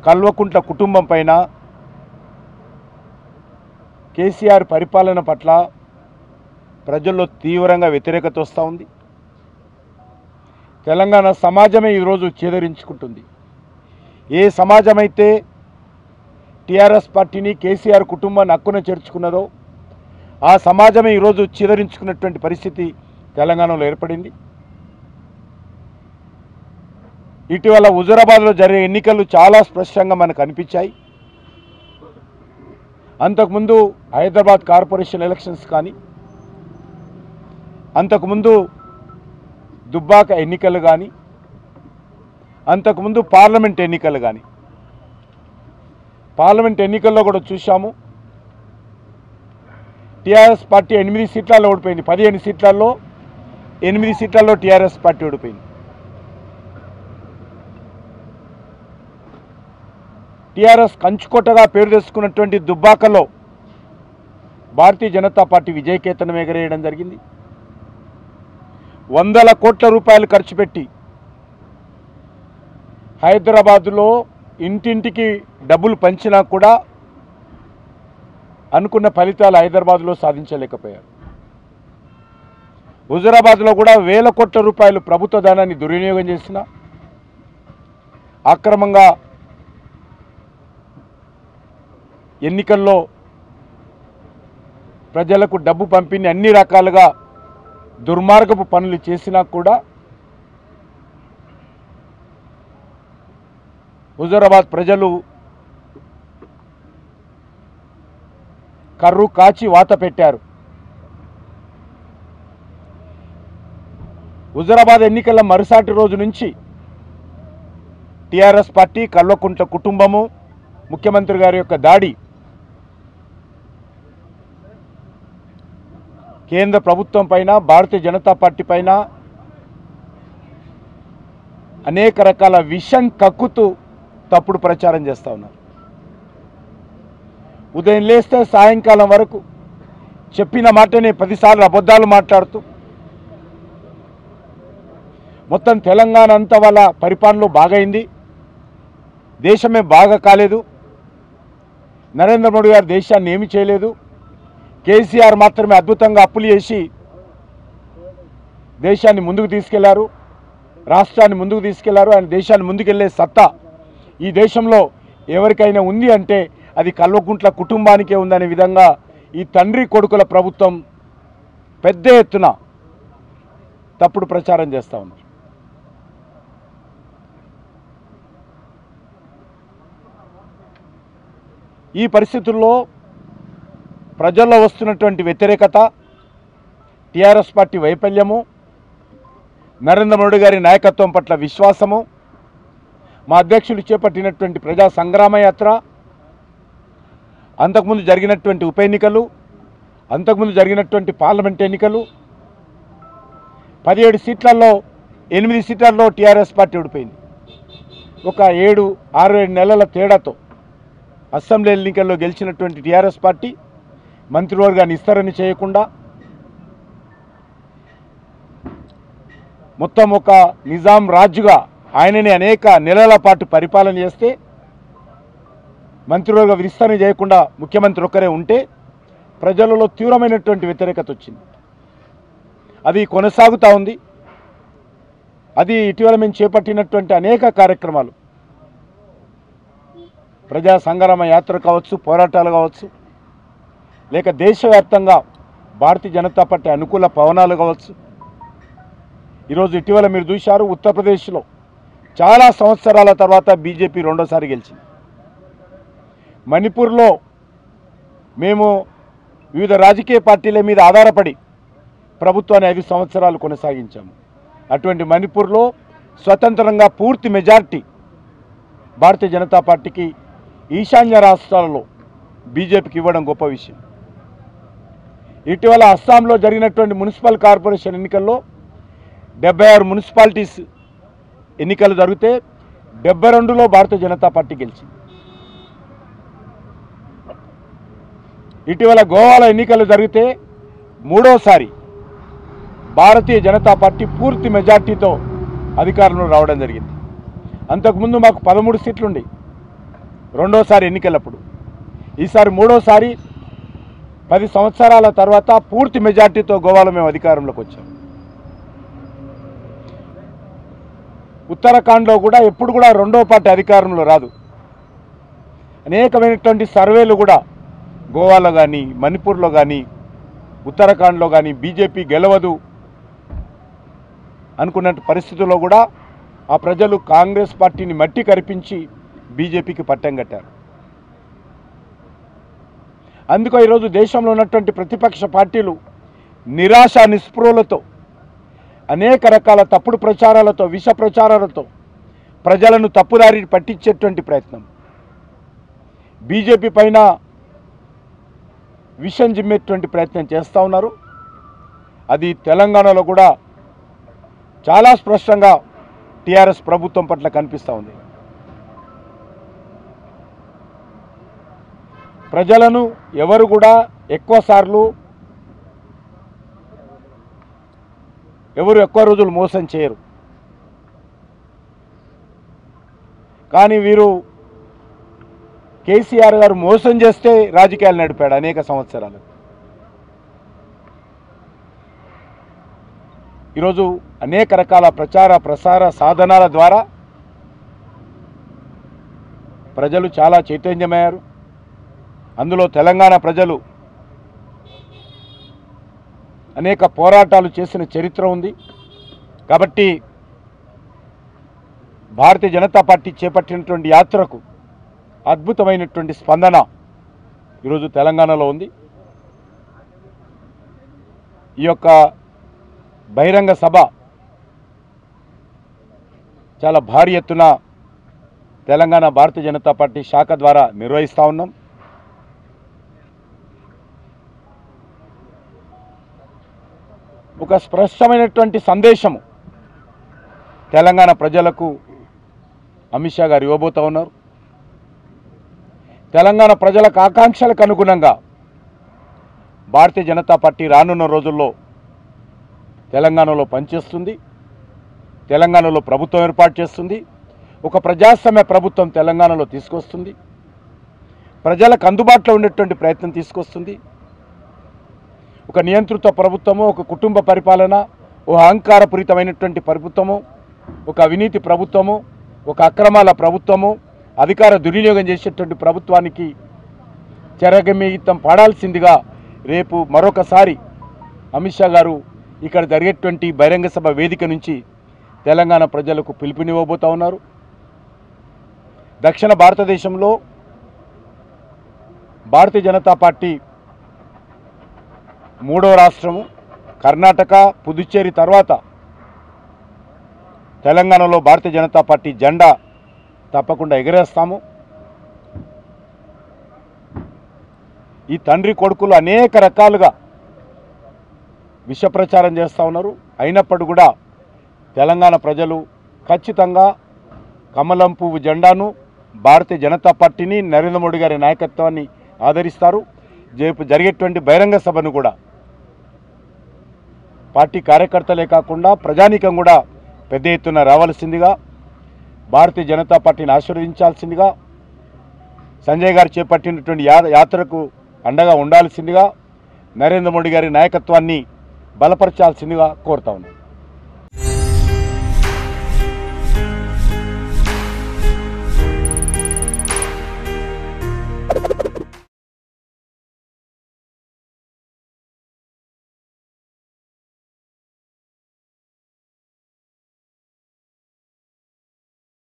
కల్వకుంట్ల కుటుంబం పైన కేసీఆర్ పరిపాలన పట్ల ప్రజల్లో తీవ్రంగా వ్యతిరేకత వస్తూ ఉంది తెలంగాణ సమాజమే ఈరోజు చేదరించుకుంటుంది ఏ సమాజం అయితే టీఆర్ఎస్ పార్టీని కేసీఆర్ కుటుంబాన్ని హక్కున చేర్చుకున్నదో ఆ సమాజమే ఈరోజు చిదరించుకున్నటువంటి పరిస్థితి తెలంగాణలో ఏర్పడింది ఇటీవల హుజురాబాద్లో జరిగే ఎన్నికలు చాలా స్పష్టంగా మనకు అనిపించాయి అంతకుముందు హైదరాబాద్ కార్పొరేషన్ ఎలక్షన్స్ కానీ అంతకుముందు దుబ్బాక ఎన్నికలు కానీ అంతకుముందు పార్లమెంట్ ఎన్నికలు కానీ పార్లమెంట్ ఎన్నికల్లో కూడా చూశాము టీఆర్ఎస్ పార్టీ ఎనిమిది సీట్లలో ఓడిపోయింది పదిహేను సీట్లలో ఎనిమిది సీట్లలో టీఆర్ఎస్ పార్టీ ఓడిపోయింది టీఆర్ఎస్ కంచుకోటగా పేరు తెచ్చుకున్నటువంటి దుబ్బాకలో భారతీయ జనతా పార్టీ విజయకేతనం ఎగరేయడం జరిగింది వందల కోట్ల రూపాయలు ఖర్చు పెట్టి హైదరాబాదులో ఇంటింటికి డబ్బులు పంచినా కూడా అనుకున్న ఫలితాలు హైదరాబాద్లో సాధించలేకపోయారు హుజురాబాద్లో కూడా వేల కోట్ల రూపాయలు ప్రభుత్వ ధనాన్ని దుర్వినియోగం చేసిన అక్రమంగా ఎన్నికల్లో ప్రజలకు డబ్బు పంపిణీ అన్ని రకాలుగా దుర్మార్గపు పనులు చేసినా కూడా హుజూరాబాద్ ప్రజలు కర్రు కాచి వాత పెట్టారు హుజూరాబాద్ ఎన్నికల మరుసాటి రోజు నుంచి టీఆర్ఎస్ పార్టీ కల్వకుంట్ల కుటుంబము ముఖ్యమంత్రి గారి యొక్క దాడి కేంద్ర ప్రభుత్వం పైన భారతీయ జనతా పార్టీ పైన అనేక రకాల విషం కక్కుతూ తప్పుడు ప్రచారం చేస్తూ ఉన్నారు ఉదయం లేస్తే సాయంకాలం వరకు చెప్పిన మాటనే పదిసార్లు అబద్ధాలు మాట్లాడుతూ మొత్తం తెలంగాణ అంతా వాళ్ళ పరిపాలనలో బాగైంది దేశమే బాగా కాలేదు నరేంద్ర మోడీ గారు దేశాన్ని ఏమి చేయలేదు కేసీఆర్ మాత్రమే అద్భుతంగా అప్పులు చేసి దేశాన్ని ముందుకు తీసుకెళ్లారు రాష్ట్రాన్ని ముందుకు తీసుకెళ్లారు ఆయన దేశాన్ని ముందుకెళ్లే సత్తా ఈ దేశంలో ఎవరికైనా ఉంది అంటే అది కల్వకుంట్ల కుటుంబానికే ఉందనే విధంగా ఈ తండ్రి కొడుకుల ప్రభుత్వం పెద్ద ఎత్తున తప్పుడు ప్రచారం చేస్తూ ఉన్నారు ఈ పరిస్థితుల్లో ప్రజల్లో వస్తున్నటువంటి వ్యతిరేకత టీఆర్ఎస్ పార్టీ వైఫల్యము నరేంద్ర మోడీ గారి నాయకత్వం పట్ల విశ్వాసము మా అధ్యక్షులు చేపట్టినటువంటి ప్రజా సంగ్రామ యాత్ర అంతకుముందు జరిగినటువంటి ఉప ఎన్నికలు అంతకుముందు జరిగినటువంటి పార్లమెంట్ ఎన్నికలు పదిహేడు సీట్లలో ఎనిమిది సీట్లలో టీఆర్ఎస్ పార్టీ ఓడిపోయింది ఒక ఏడు ఆరు ఏడు నెలల తేడాతో అసెంబ్లీ ఎన్నికల్లో గెలిచినటువంటి టీఆర్ఎస్ పార్టీ మంత్రివర్గాన్ని ఇస్తారని చేయకుండా మొత్తం ఒక నిజాం రాజుగా ఆయనని అనేక నెలల పాటు పరిపాలన చేస్తే మంత్రివర్గ విస్తరణ చేయకుండా ముఖ్యమంత్రి ఒక్కరే ఉంటే ప్రజలలో తీవ్రమైనటువంటి వ్యతిరేకత వచ్చింది అది కొనసాగుతూ ఉంది అది ఇటీవల మేము చేపట్టినటువంటి అనేక కార్యక్రమాలు ప్రజా సంగ్రామ యాత్ర కావచ్చు పోరాటాలు కావచ్చు లేక దేశవ్యాప్తంగా భారతీయ జనతా పార్టీ అనుకూల పవనాలు కావచ్చు ఈరోజు ఇటీవల మీరు చూశారు ఉత్తరప్రదేశ్లో చాలా సంవత్సరాల తర్వాత బీజేపీ రెండోసారి గెలిచింది మణిపూర్లో మేము వివిధ రాజకీయ పార్టీల మీద ఆధారపడి ప్రభుత్వాన్ని ఐదు సంవత్సరాలు కొనసాగించాము అటువంటి మణిపూర్లో స్వతంత్రంగా పూర్తి మెజార్టీ భారతీయ జనతా పార్టీకి ఈశాన్య రాష్ట్రాలలో బీజేపీకి ఇవ్వడం గొప్ప విషయం ఇటీవల అస్సాంలో జరిగినటువంటి మున్సిపల్ కార్పొరేషన్ ఎన్నికల్లో డెబ్బై ఆరు మున్సిపాలిటీస్ ఎన్నికలు జరిగితే డెబ్బై రెండులో భారతీయ జనతా పార్టీ గెలిచింది ఇటీవల గోవాలో ఎన్నికలు జరిగితే మూడోసారి భారతీయ జనతా పార్టీ పూర్తి మెజార్టీతో అధికారంలో రావడం జరిగింది అంతకుముందు మాకు పదమూడు సీట్లుండి రెండోసారి ఎన్నికలప్పుడు ఈసారి మూడోసారి పది సంవత్సరాల తర్వాత పూర్తి మెజార్టీతో గోవాలో మేము అధికారంలోకి వచ్చాం ఉత్తరాఖండ్లో కూడా ఎప్పుడు కూడా రెండో పార్టీ అధికారంలో రాదు అనేకమైనటువంటి సర్వేలు కూడా గోవాలో కానీ మణిపూర్లో కానీ ఉత్తరాఖండ్లో కానీ బీజేపీ గెలవదు అనుకున్న పరిస్థితుల్లో కూడా ఆ ప్రజలు కాంగ్రెస్ పార్టీని మట్టి కరిపించి బీజేపీకి పట్టం కట్టారు అందుకో ఈరోజు దేశంలో ఉన్నటువంటి ప్రతిపక్ష పార్టీలు నిరాశ నిస్పృహలతో అనేక రకాల తప్పుడు ప్రచారాలతో విష ప్రచారాలతో ప్రజలను తప్పుదారి పట్టించేటువంటి ప్రయత్నం బీజేపీ పైన విషం జిమ్మేటువంటి ప్రయత్నం చేస్తూ ఉన్నారు అది తెలంగాణలో కూడా చాలా స్పష్టంగా టీఆర్ఎస్ ప్రభుత్వం పట్ల కనిపిస్తూ ఉంది ప్రజలను ఎవరు కూడా ఎక్కువ సార్లు ఎవరు ఎక్కువ రోజులు మోసం చేయరు కానీ వీరు కేసీఆర్ గారు మోసం చేస్తే రాజకీయాలు నడిపాడు అనేక సంవత్సరాలు ఈరోజు అనేక రకాల ప్రచార ప్రసార సాధనాల ద్వారా ప్రజలు చాలా చైతన్యమయ్యారు అందులో తెలంగాణ ప్రజలు అనేక పోరాటాలు చేసిన చరిత్ర ఉంది కాబట్టి భారతీయ జనతా పార్టీ చేపట్టినటువంటి యాత్రకు అద్భుతమైనటువంటి స్పందన ఈరోజు తెలంగాణలో ఉంది ఈ యొక్క బహిరంగ సభ చాలా భారీ ఎత్తున తెలంగాణ భారతీయ జనతా పార్టీ శాఖ ద్వారా నిర్వహిస్తూ ఉన్నాం ఒక స్పష్టమైనటువంటి సందేశము తెలంగాణ ప్రజలకు అమిత్ షా గారు ఇవ్వబోతూ ఉన్నారు తెలంగాణ ప్రజలకు ఆకాంక్షలకు అనుగుణంగా భారతీయ జనతా పార్టీ రానున్న రోజుల్లో తెలంగాణలో పనిచేస్తుంది తెలంగాణలో ప్రభుత్వం ఏర్పాటు చేస్తుంది ఒక ప్రజాస్వామ్య ప్రభుత్వం తెలంగాణలో తీసుకొస్తుంది ప్రజలకు అందుబాటులో ఉండేటువంటి ప్రయత్నం తీసుకొస్తుంది ఒక నియంత్రిత ప్రభుత్వము ఒక కుటుంబ పరిపాలన ఓ అహంకారపూరితమైనటువంటి ప్రభుత్వము ఒక అవినీతి ప్రభుత్వము ఒక అక్రమాల ప్రభుత్వము అధికార దుర్వినియోగం చేసేటువంటి ప్రభుత్వానికి చెరగమిగితం పాడాల్సిందిగా రేపు మరొకసారి అమిత్ షా గారు ఇక్కడ జరిగేటువంటి బహిరంగ సభ వేదిక నుంచి తెలంగాణ ప్రజలకు పిలుపునివ్వబోతా ఉన్నారు దక్షిణ భారతదేశంలో భారతీయ జనతా పార్టీ మూడో రాష్ట్రము కర్ణాటక పుదుచ్చేరి తర్వాత తెలంగాణలో భారతీయ జనతా పార్టీ జెండా తప్పకుండా ఎగరేస్తాము ఈ తండ్రి కొడుకులు అనేక రకాలుగా విష ప్రచారం చేస్తూ ఉన్నారు అయినప్పటికీ కూడా తెలంగాణ ప్రజలు ఖచ్చితంగా కమలం పువ్వు జెండాను భారతీయ జనతా పార్టీని నరేంద్ర మోడీ గారి నాయకత్వాన్ని ఆదరిస్తారు రేపు జరిగేటువంటి బహిరంగ సభను కూడా పార్టీ కార్యకర్తలే కాకుండా ప్రజానీకం కూడా పెద్ద ఎత్తున రావాల్సిందిగా భారతీయ జనతా పార్టీని ఆశీర్వదించాల్సిందిగా సంజయ్ గారు చేపట్టినటువంటి యా యాత్రకు అండగా ఉండాల్సిందిగా నరేంద్ర మోడీ గారి నాయకత్వాన్ని బలపరచాల్సిందిగా కోరుతా ఉన్నాను